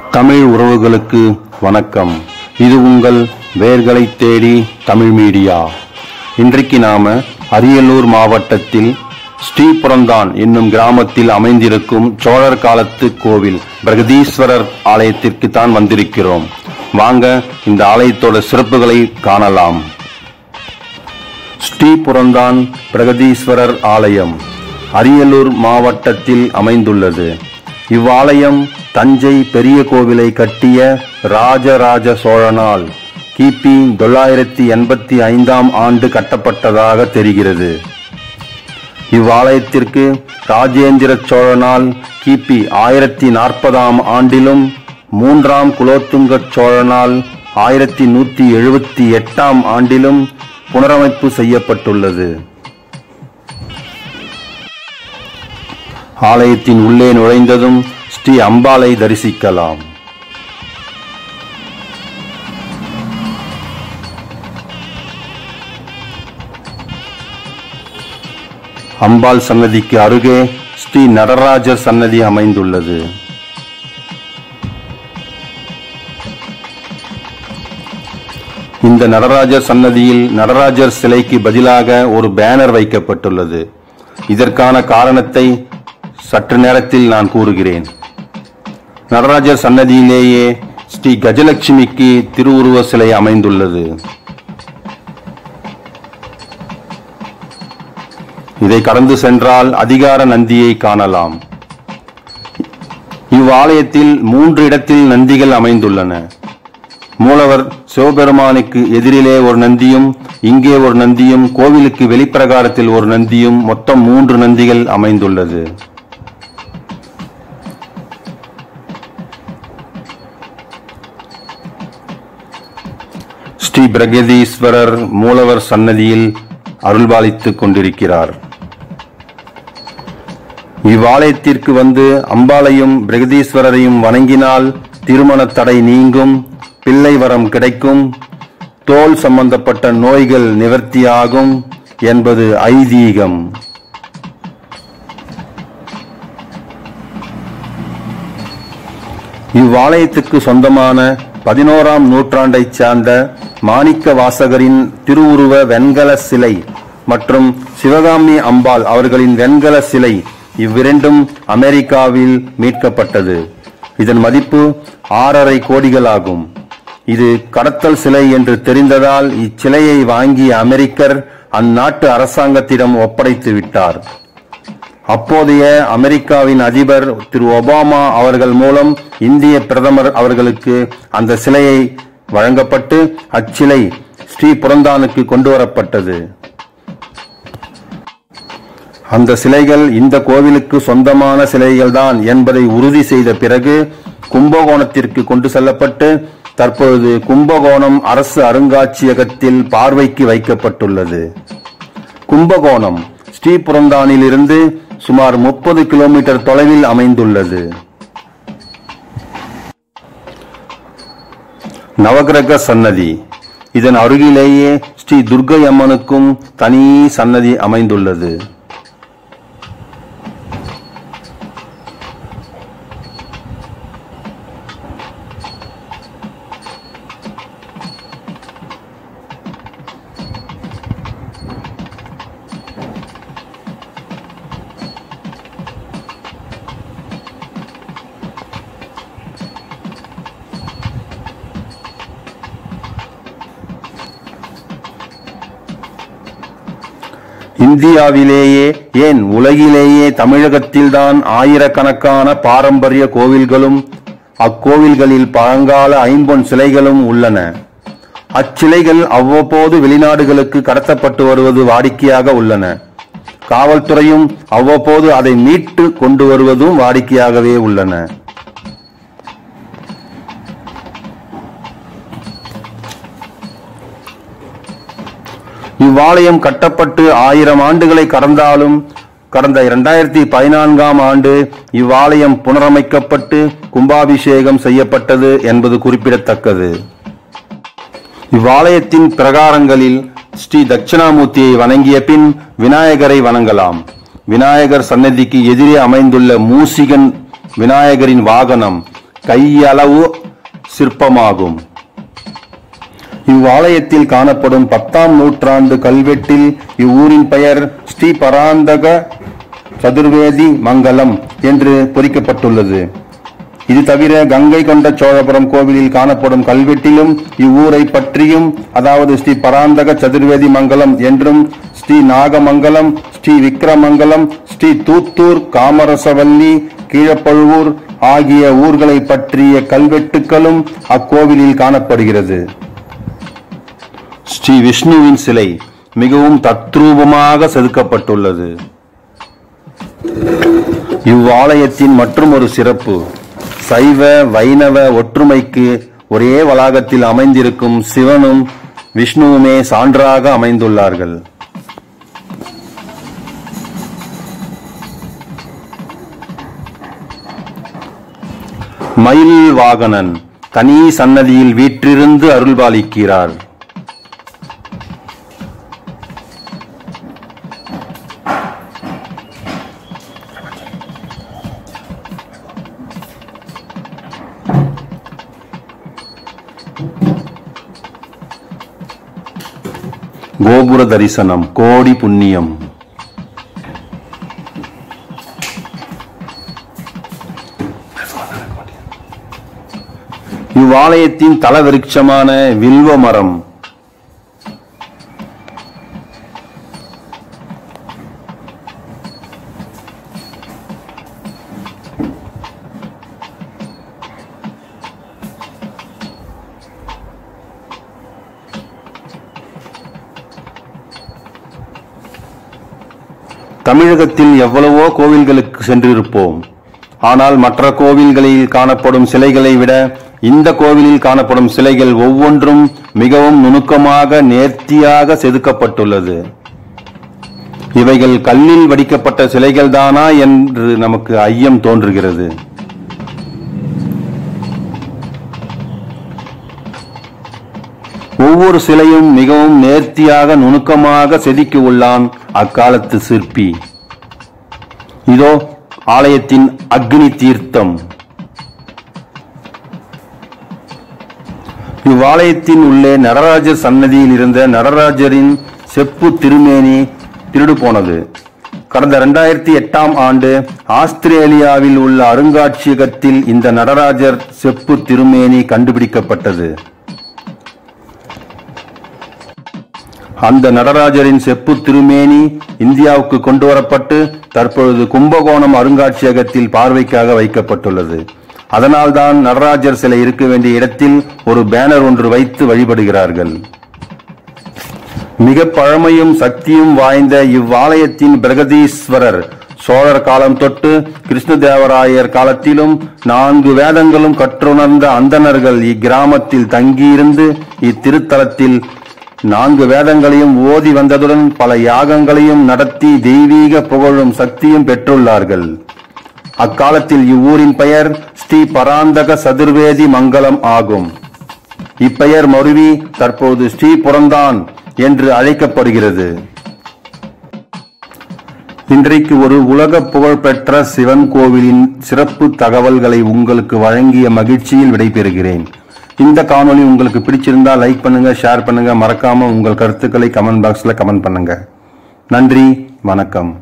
தமிழ் உறவுகளுக்கு வணக்கம் இது உங்கள் வேர்களை தேடி தமிழ் மீடியா இன்றைக்கு நாம அரியலூர் மாவட்டத்தில் ஸ்ரீபுரந்தான் என்னும் கிராமத்தில் அமைந்திருக்கும் சோழர் காலத்து கோவில் பிரகதீஸ்வரர் ஆலயத்திற்கு தான் வந்திருக்கிறோம் வாங்க இந்த ஆலயத்தோட சிறப்புகளை காணலாம் ஸ்ரீபுரந்தான் பிரகதீஸ்வரர் ஆலயம் அரியலூர் மாவட்டத்தில் அமைந்துள்ளது இவ்வாலயம் தஞ்சை பெரிய கோவிலை கட்டிய ராஜராஜ சோழனால் கிபி தொள்ளாயிரத்தி எண்பத்தி ஐந்தாம் ஆண்டு கட்டப்பட்டதாக தெரிகிறது இவ்வாலயத்திற்கு ராஜேந்திர சோழனால் கிபி ஆயிரத்தி நாற்பதாம் ஆண்டிலும் மூன்றாம் குலோத்துங்க சோழனால் ஆயிரத்தி நூத்தி எழுபத்தி எட்டாம் ஆண்டிலும் புனரமைப்பு செய்யப்பட்டுள்ளது ஆலயத்தின் உள்ளே நுழைந்ததும் ஸ்ரீ அம்பாளை தரிசிக்கலாம் அம்பாள் சன்னதிக்கு அருகே ஸ்ரீ நடராஜர் சன்னதி அமைந்துள்ளது இந்த நடராஜர் சன்னதியில் நடராஜர் சிலைக்கு பதிலாக ஒரு பேனர் வைக்கப்பட்டுள்ளது இதற்கான காரணத்தை சற்று நேரத்தில் நான் கூறுகிறேன் நடராஜர் சன்னதியிலேயே ஸ்ரீ கஜலட்சுமிக்கு திருவுருவ சிலை அமைந்துள்ளது இதை கடந்து சென்றால் அதிகார நந்தியை காணலாம் இவ்வாலயத்தில் மூன்று இடத்தில் நந்திகள் அமைந்துள்ளன மூலவர் சிவபெருமானுக்கு எதிரிலே ஒரு நந்தியும் இங்கே ஒரு நந்தியும் கோவிலுக்கு வெளிப்பிரகாரத்தில் ஒரு நந்தியும் மொத்தம் மூன்று நந்திகள் அமைந்துள்ளது ஸ்ரீ பிரகதீஸ்வரர் மூலவர் சன்னதியில் அருள்பாலித்துக் கொண்டிருக்கிறார் இவ்வாலயத்திற்கு வந்து அம்பாளையும் பிரகதீஸ்வரரையும் வணங்கினால் திருமண தடை நீங்கும் பிள்ளை வரம் கிடைக்கும் தோல் சம்பந்தப்பட்ட நோய்கள் நிவர்த்தியாகும் என்பது ஐதீகம் இவ்வாலயத்துக்கு சொந்தமான பதினோராம் நூற்றாண்டைச் சார்ந்த மாணிக்க வாசகரின் திருவுருவ வெண்கல சிலை மற்றும் சிவகாமி அம்பாள் அவர்களின் வெண்கல சிலை இவ்விரண்டும் அமெரிக்காவில் மீட்கப்பட்டது இதன் மதிப்பு ஆறரை கோடிகள் ஆகும் இது கடத்தல் சிலை என்று தெரிந்ததால் இச்சிலையை வாங்கிய அமெரிக்கர் அந்நாட்டு அரசாங்கத்திடம் ஒப்படைத்து விட்டார் அப்போதைய அமெரிக்காவின் அதிபர் திரு ஒபாமா அவர்கள் மூலம் இந்திய பிரதமர் அவர்களுக்கு அந்த சிலையை வழங்கப்பட்டு அச்சிலை ஸ்ரீ புரந்தானுக்கு கொண்டு வரப்பட்டது அந்த சிலைகள் இந்த கோவிலுக்கு சொந்தமான சிலைகள்தான் என்பதை உறுதி செய்த பிறகு கும்பகோணத்திற்கு கொண்டு செல்லப்பட்டு தற்பொழுது கும்பகோணம் அரசு அருங்காட்சியகத்தில் பார்வைக்கு வைக்கப்பட்டுள்ளது கும்பகோணம் ஸ்ரீபுரந்தானிலிருந்து சுமார் முப்பது கிலோமீட்டர் தொலைவில் அமைந்துள்ளது நவகிரக சன்னதி இதன் அருகிலேயே ஸ்ரீ துர்க்கை அம்மனுக்கும் தனி சன்னதி அமைந்துள்ளது இந்தியாவிலேயே ஏன் உலகிலேயே தமிழகத்தில்தான் ஆயிரக்கணக்கான பாரம்பரிய கோவில்களும் அக்கோவில்களில் பழங்கால ஐம்பொன் சிலைகளும் உள்ளன அச்சிலைகள் அவ்வப்போது வெளிநாடுகளுக்கு கடத்தப்பட்டு வருவது வாடிக்கையாக உள்ளன காவல்துறையும் அவ்வப்போது அதை மீட்டு கொண்டு வருவதும் வாடிக்கையாகவே உள்ளன இவ்வாலயம் கட்டப்பட்டு ஆயிரம் ஆண்டுகளை கடந்தாலும் கடந்த இரண்டாயிரத்தி பதினான்காம் ஆண்டு இவ்வாலயம் புனரமைக்கப்பட்டு கும்பாபிஷேகம் செய்யப்பட்டது என்பது குறிப்பிடத்தக்கது இவ்வாலயத்தின் பிரகாரங்களில் ஸ்ரீ தட்சிணாமூர்த்தியை வணங்கிய பின் விநாயகரை வணங்கலாம் விநாயகர் சன்னதிக்கு எதிரே அமைந்துள்ள மூசிகன் விநாயகரின் வாகனம் கையளவு சிற்பமாகும் இவ்வாலயத்தில் காணப்படும் பத்தாம் நூற்றாண்டு கல்வெட்டில் இவ்வூரின் பெயர் ஸ்ரீ பராந்தக சதுர்வேதி மங்கலம் என்று பொறிக்கப்பட்டுள்ளது இது தவிர கங்கை கொண்ட சோழபுரம் கோவிலில் காணப்படும் கல்வெட்டிலும் இவ்வூரை பற்றியும் அதாவது ஸ்ரீ பராந்தக சதுர்வேதி மங்கலம் என்றும் ஸ்ரீ நாகமங்கலம் ஸ்ரீ விக்ரமங்கலம் ஸ்ரீ தூத்தூர் காமரசவல்லி கீழப்பழுவூர் ஆகிய ஊர்களை பற்றிய கல்வெட்டுக்களும் அக்கோவிலில் காணப்படுகிறது ஸ்ரீ விஷ்ணுவின் சிலை மிகவும் தத்ரூபமாக செதுக்கப்பட்டுள்ளது இவ்வாலயத்தின் மற்றும் ஒரு சிறப்பு சைவ வைணவ ஒற்றுமைக்கு ஒரே வளாகத்தில் அமைந்திருக்கும் சிவனும் விஷ்ணுவுமே சான்றாக அமைந்துள்ளார்கள் மயில் வாகனன் தனி சன்னதியில் வீற்றிருந்து அருள்பாலிக்கிறார் கோபுர தரிசனம் கோடி புண்ணியம் இவ்வாலயத்தின் தலவிருட்சமான வில்வ மரம் தமிழகத்தில் எவ்வளவோ கோவில்களுக்கு சென்றிருப்போம் ஆனால் மற்ற கோவில்களில் காணப்படும் சிலைகளை விட இந்த கோவிலில் காணப்படும் சிலைகள் ஒவ்வொன்றும் மிகவும் நுணுக்கமாக நேர்த்தியாக செதுக்கப்பட்டுள்ளது இவைகள் கல்லில் வடிக்கப்பட்ட சிலைகள் தானா என்று நமக்கு ஐயம் தோன்றுகிறது ஒவ்வொரு சிலையும் மிகவும் நேர்த்தியாக நுணுக்கமாக செதுக்கி உள்ளான் அக்காலத்து சிற்பி இதோ ஆலயத்தின் அக்னி தீர்த்தம் இவ்வாலயத்தின் உள்ளே நடராஜர் சன்னதியில் இருந்த நடராஜரின் செப்பு திருமேனி திருடு போனது கடந்த இரண்டாயிரத்தி எட்டாம் ஆண்டு ஆஸ்திரேலியாவில் உள்ள அருங்காட்சியகத்தில் இந்த நடராஜர் செப்பு திருமேனி கண்டுபிடிக்கப்பட்டது அந்த நடராஜரின் செப்பு திருமேனி இந்தியாவுக்கு கொண்டு வரப்பட்டு தற்பொழுது கும்பகோணம் அருங்காட்சியகத்தில் பார்வைக்காக வைக்கப்பட்டுள்ளது அதனால்தான் நடராஜர் சிலை இருக்க வேண்டிய இடத்தில் ஒரு பேனர் ஒன்று வைத்து வழிபடுகிறார்கள் மிக பழமையும் சக்தியும் வாய்ந்த இவ்வாலயத்தின் பிரகதீஸ்வரர் சோழர் காலம் தொட்டு கிருஷ்ணதேவராயர் காலத்திலும் நான்கு வேதங்களும் கற்றுணர்ந்த அந்தணர்கள் இக்கிராமத்தில் தங்கியிருந்து இத்திருத்தலத்தில் நான்கு வேதங்களையும் ஓதி வந்ததுடன் பல யாகங்களையும் நடத்தி தெய்வீக புகழும் சக்தியும் பெற்றுள்ளார்கள் அக்காலத்தில் இவ்வூரின் பெயர் ஸ்ரீ பராந்தக சதுர்வேதி மங்கலம் ஆகும் இப்பெயர் மருவி தற்போது ஸ்ரீ புரந்தான் என்று அழைக்கப்படுகிறது இன்றைக்கு ஒரு உலக புகழ்பெற்ற சிவன் கோவிலின் சிறப்பு தகவல்களை உங்களுக்கு வழங்கிய மகிழ்ச்சியில் விடைபெறுகிறேன் இந்த காணொளி உங்களுக்கு பிடிச்சிருந்தா லைக் பண்ணுங்க ஷேர் பண்ணுங்க மறக்காம உங்கள் கருத்துக்களை கமெண்ட் பாக்ஸ்ல கமெண்ட் பண்ணுங்க நன்றி வணக்கம்